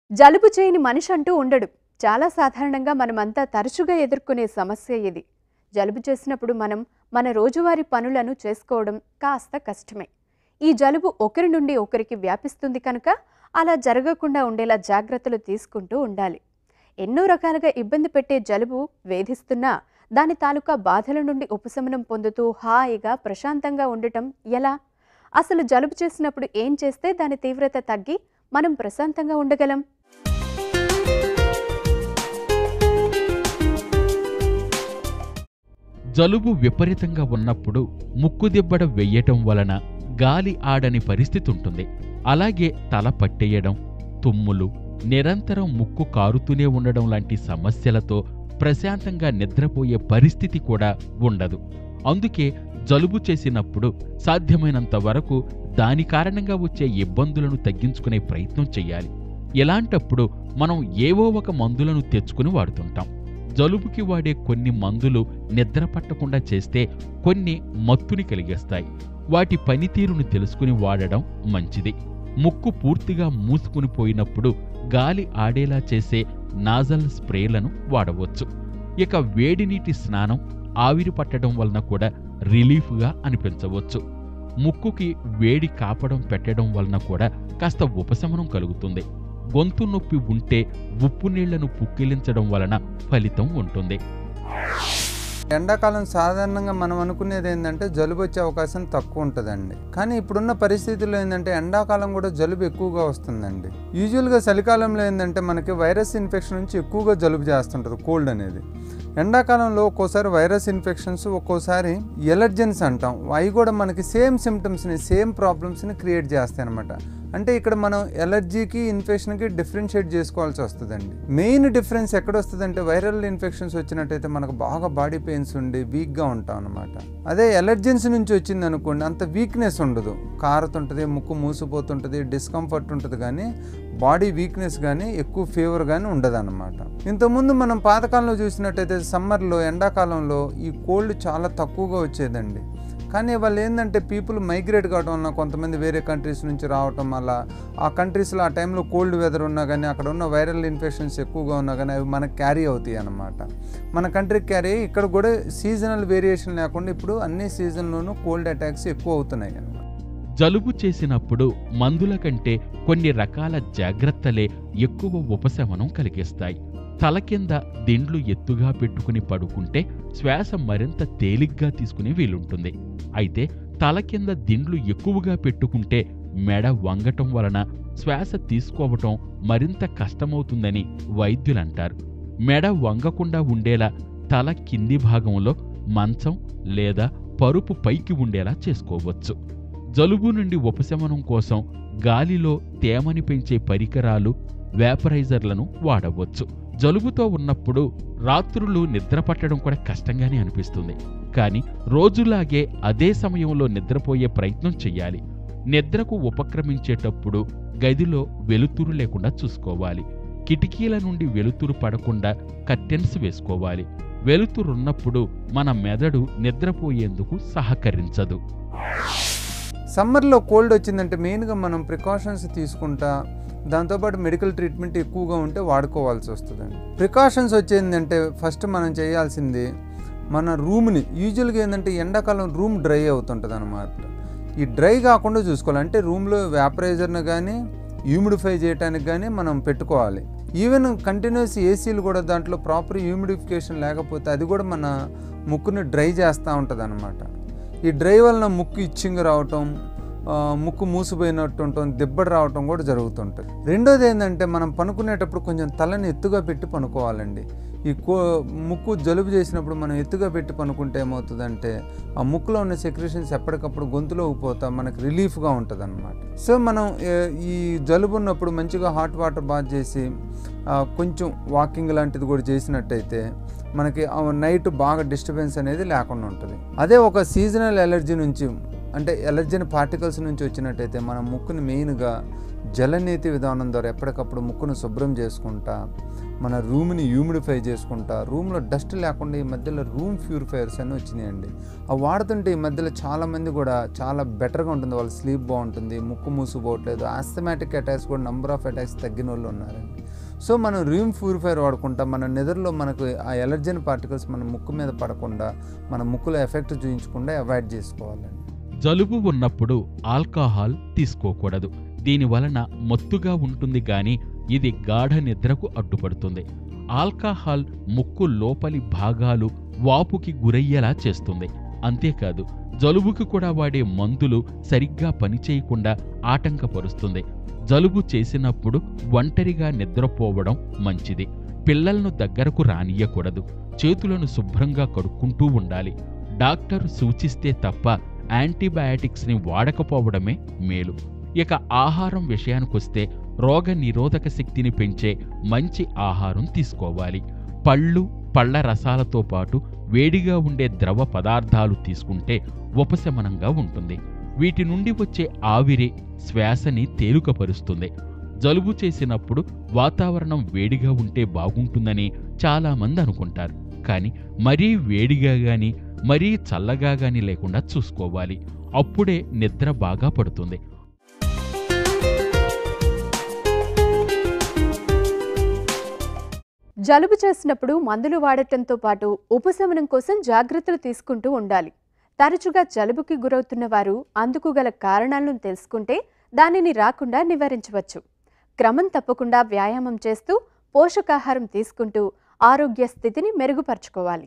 జలుబు చేయని మనిషి అంటూ ఉండడు చాలా సాధారణంగా మనమంతా తరచుగా ఎదుర్కొనే సమస్య ఇది జలుబు చేసినప్పుడు మనం మన రోజువారీ పనులను చేసుకోవడం కాస్త కష్టమే ఈ జలుబు ఒకరి నుండి ఒకరికి వ్యాపిస్తుంది కనుక అలా జరగకుండా ఉండేలా జాగ్రత్తలు తీసుకుంటూ ఉండాలి ఎన్నో రకాలుగా ఇబ్బంది పెట్టే జలుబు వేధిస్తున్నా దాని తాలూకా బాధల నుండి ఉపశమనం పొందుతూ హాయిగా ప్రశాంతంగా ఉండటం ఎలా అసలు జలుబు చేసినప్పుడు ఏం చేస్తే దాని తీవ్రత తగ్గి మనం ప్రశాంతంగా ఉండగలం జలుబు విపరీతంగా ఉన్నప్పుడు ముక్కుదిబ్బడ వెయ్యటం వలన గాలి ఆడని పరిస్థితి ఉంటుంది అలాగే తల పట్టేయడం తుమ్ములు నిరంతరం ముక్కు కారుతూనే ఉండడం లాంటి సమస్యలతో ప్రశాంతంగా నిద్రపోయే పరిస్థితి కూడా ఉండదు అందుకే జలుబు చేసినప్పుడు సాధ్యమైనంత వరకు దాని కారణంగా వచ్చే ఇబ్బందులను తగ్గించుకునే ప్రయత్నం చేయాలి ఇలాంటప్పుడు మనం ఏవో ఒక మందులను తెచ్చుకుని వాడుతుంటాం జలుబుకి వాడే కొన్ని మందులు నిద్ర పట్టకుండా చేస్తే కొన్ని మత్తుని కలిగిస్తాయి వాటి పనితీరును తెలుసుకుని వాడడం మంచిది ముక్కు పూర్తిగా మూసుకుని పోయినప్పుడు గాలి ఆడేలా చేసే నాజల్ స్ప్రేలను వాడవచ్చు ఇక వేడి నీటి స్నానం ఆవిరి పట్టడం వలన కూడా రిలీఫ్గా అనిపించవచ్చు ముక్కుకి వేడి కాపడం పెట్టడం వలన కూడా కాస్త ఉపశమనం కలుగుతుంది గొంతు నొప్పి ఉంటే ఉప్పు నీళ్లను పుక్కిలించడం వలన ఫలితం ఉంటుంది ఎండాకాలం సాధారణంగా మనం అనుకునేది ఏంటంటే జలుబు వచ్చే అవకాశం తక్కువ ఉంటుందండి కానీ ఇప్పుడున్న పరిస్థితుల్లో ఏంటంటే ఎండాకాలం కూడా జలుబు ఎక్కువగా వస్తుందండి యూజువల్గా చలికాలంలో ఏంటంటే మనకి వైరస్ ఇన్ఫెక్షన్ నుంచి ఎక్కువగా జలుబు చేస్తుంటుంది కోల్డ్ అనేది ఎండాకాలంలో ఒక్కోసారి వైరస్ ఇన్ఫెక్షన్స్ ఒక్కోసారి ఎలర్జెన్స్ అంటాం అవి కూడా మనకి సేమ్ సిమ్టమ్స్ని సేమ్ ప్రాబ్లమ్స్ని క్రియేట్ చేస్తాయి అనమాట అంటే ఇక్కడ మనం ఎలర్జీకి ఇన్ఫెక్షన్కి డిఫరెన్షియేట్ చేసుకోవాల్సి వస్తుందండి మెయిన్ డిఫరెన్స్ ఎక్కడ వస్తుందంటే వైరల్ ఇన్ఫెక్షన్స్ వచ్చినట్టయితే మనకు బాగా బాడీ పెయిన్స్ ఉండి వీక్గా ఉంటాం అనమాట అదే ఎలర్జెన్స్ నుంచి వచ్చింది అనుకోండి అంత వీక్నెస్ ఉండదు కారుతుంటుంది ముక్కు మూసిపోతుంటుంది డిస్కంఫర్ట్ ఉంటుంది కానీ బాడీ వీక్నెస్ కానీ ఎక్కువ ఫీవర్ కానీ ఉండదు అనమాట ఇంతకుముందు మనం పాతకాలంలో చూసినట్టయితే సమ్మర్లో ఎండాకాలంలో ఈ కోల్డ్ చాలా తక్కువగా వచ్చేదండి కానీ వాళ్ళు ఏంటంటే పీపుల్ మైగ్రేట్ కావడం వలన కొంతమంది వేరే కంట్రీస్ నుంచి రావటం వల్ల ఆ కంట్రీస్లో ఆ టైంలో కోల్డ్ వెదర్ ఉన్నా కానీ అక్కడ ఉన్న వైరల్ ఇన్ఫెక్షన్స్ ఎక్కువగా ఉన్నా కానీ అవి మనకు క్యారీ అవుతాయి అన్నమాట మన కంట్రీకి క్యారీ అయ్యి ఇక్కడ కూడా సీజనల్ వేరియేషన్ లేకుండా ఇప్పుడు అన్ని సీజన్లోనూ కోల్డ్ అటాక్స్ ఎక్కువ అవుతున్నాయి అన్నమాట జలుబు చేసినప్పుడు మందుల కంటే కొన్ని రకాల జాగ్రత్తలే ఎక్కువ ఉపశమనం కలిగిస్తాయి తల కింద దిండ్లు ఎత్తుగా పెట్టుకుని పడుకుంటే శ్వాస మరింత తేలిగ్గా తీసుకునే వీలుంటుంది అయితే తల కింద దిండ్లు ఎక్కువగా పెట్టుకుంటే మెడ వంగటం వలన శ్వాస తీసుకోవటం మరింత కష్టమవుతుందని వైద్యులంటారు మెడ వంగకుండా ఉండేలా తల కింది భాగంలో మంచం లేదా పరుపు పైకి ఉండేలా చేసుకోవచ్చు జలుబు నుండి ఉపశమనం కోసం గాలిలో తేమని పెంచే పరికరాలు వేపరైజర్లను వాడవచ్చు జలుబుతో ఉన్నప్పుడు రాత్రులు నిద్ర పట్టడం కూడా కష్టంగానే అనిపిస్తుంది కానీ రోజులాగే అదే సమయంలో నిద్రపోయే ప్రయత్నం చెయ్యాలి నిద్రకు ఉపక్రమించేటప్పుడు గదిలో వెలుతురు లేకుండా చూసుకోవాలి కిటికీల నుండి వెలుతురు పడకుండా కర్టెన్స్ వేసుకోవాలి వెలుతురున్నప్పుడు మన మెదడు నిద్రపోయేందుకు సహకరించదు సమ్మర్లో కోల్డ్ వచ్చిందంటే మెయిన్గా మనం ప్రికాషన్స్ తీసుకుంటా దాంతోపాటు మెడికల్ ట్రీట్మెంట్ ఎక్కువగా ఉంటే వాడుకోవాల్సి వస్తుందండి ప్రికాషన్స్ వచ్చేందంటే ఫస్ట్ మనం చేయాల్సింది మన రూమ్ని యూజువల్గా ఏంటంటే ఎండాకాలం రూమ్ డ్రై అవుతుంటుంది అనమాట ఈ డ్రై కాకుండా చూసుకోవాలి అంటే రూమ్లో వ్యాపరైజర్ని కానీ హ్యూమిడిఫై చేయడానికి కానీ మనం పెట్టుకోవాలి ఈవెన్ కంటిన్యూస్ ఏసీలు కూడా దాంట్లో ప్రాపర్ హ్యూమిడిఫికేషన్ లేకపోతే అది కూడా మన ముక్కుని డ్రై చేస్తూ ఉంటుంది అనమాట ఈ డ్రై వలన ముక్కు ఇచ్చింగ్ రావటం ఆ, ముక్కు మూసిపోయినట్టు ఉంటుంది దిబ్బడి రావటం కూడా జరుగుతుంటుంది రెండోది ఏంటంటే మనం పనుకునేటప్పుడు కొంచెం తలని ఎత్తుగా పెట్టి పనుకోవాలండి ఈ కో ముక్కు జలుబు చేసినప్పుడు మనం ఎత్తుగా పెట్టి పనుకుంటే ఏమవుతుందంటే ఆ ముక్కులో ఉన్న సెక్రేషన్స్ ఎప్పటికప్పుడు గొంతులో పోతా మనకు రిలీఫ్గా ఉంటుంది అనమాట సో మనం ఏ, ఈ జలుబు ఉన్నప్పుడు మంచిగా హాట్ వాటర్ బాత్ చేసి ఆ, కొంచెం వాకింగ్ లాంటిది కూడా చేసినట్టయితే మనకి ఆ నైట్ బాగా డిస్టర్బెన్స్ అనేది లేకుండా ఉంటుంది అదే ఒక సీజనల్ ఎలర్జీ నుంచి అంటే ఎలర్జీని పార్టికల్స్ నుంచి వచ్చినట్టయితే మన ముక్కుని మెయిన్గా జలనీతి విధానం ద్వారా ఎప్పటికప్పుడు ముక్కును శుభ్రం చేసుకుంటా మన రూమ్ని హ్యూమిడిఫై చేసుకుంటా రూమ్లో డస్ట్ లేకుండా ఈ మధ్యలో రూమ్ ప్యూరిఫైయర్స్ అని వచ్చినాయండి అవి వాడుతుంటే ఈ మధ్యలో చాలామంది కూడా చాలా బెటర్గా ఉంటుంది వాళ్ళ స్లీప్ బాగుంటుంది ముక్కు మూసుకోవట్లేదు ఆస్థమాటిక్ అటాక్స్ కూడా నెంబర్ ఆఫ్ అటాక్స్ తగ్గిన వాళ్ళు ఉన్నారండి సో మనం రూమ్ ప్యూరిఫైర్ వాడుకుంటా మన నిద్రలో మనకు ఆ ఎలర్జెన్ పార్టికల్స్ మన ముక్కు మీద పడకుండా మన ముక్కులో ఎఫెక్ట్ చూపించకుండా అవాయిడ్ చేసుకోవాలండి జలుబు ఉన్నప్పుడు ఆల్కహాల్ తీసుకోకూడదు దీని వలన మత్తుగా ఉంటుంది గాని ఇది గాఢ నిద్రకు అడ్డుపడుతుంది ఆల్కహాల్ ముక్కు లోపలి భాగాలు వాపుకి గురయ్యేలా చేస్తుంది అంతేకాదు జలుబుకి కూడా వాడే మందులు సరిగ్గా పనిచేయకుండా ఆటంకపరుస్తుంది జలుబు చేసినప్పుడు ఒంటరిగా నిద్రపోవడం మంచిది పిల్లలను దగ్గరకు రానియకూడదు చేతులను శుభ్రంగా కడుక్కుంటూ ఉండాలి డాక్టర్ సూచిస్తే తప్ప యాంటీబయాటిక్స్ని వాడకపోవడమే మేలు ఇక ఆహారం విషయానికొస్తే రోగ నిరోధక శక్తిని పెంచే మంచి ఆహారం తీసుకోవాలి పళ్ళు పళ్ళ రసాలతో పాటు వేడిగా ఉండే ద్రవ పదార్థాలు తీసుకుంటే ఉపశమనంగా ఉంటుంది వీటి నుండి వచ్చే ఆవిరి శ్వాసని తేలికపరుస్తుంది జలుబు చేసినప్పుడు వాతావరణం వేడిగా ఉంటే బాగుంటుందని చాలామంది అనుకుంటారు కానీ మరీ వేడిగా గాని మరీ చల్లగా గాని లేకుండా చూసుకోవాలి అప్పుడే నిద్ర బాగా పడుతుంది జలుబు చేసినప్పుడు మందులు వాడటంతో పాటు ఉపశమనం కోసం జాగ్రత్తలు తీసుకుంటూ ఉండాలి తరచుగా జలుబుకి గురవుతున్న వారు అందుకు గల కారణాలను తెలుసుకుంటే దానిని రాకుండా నివారించవచ్చు క్రమం తప్పకుండా వ్యాయామం చేస్తూ పోషకాహారం తీసుకుంటూ ఆరోగ్య స్థితిని మెరుగుపరుచుకోవాలి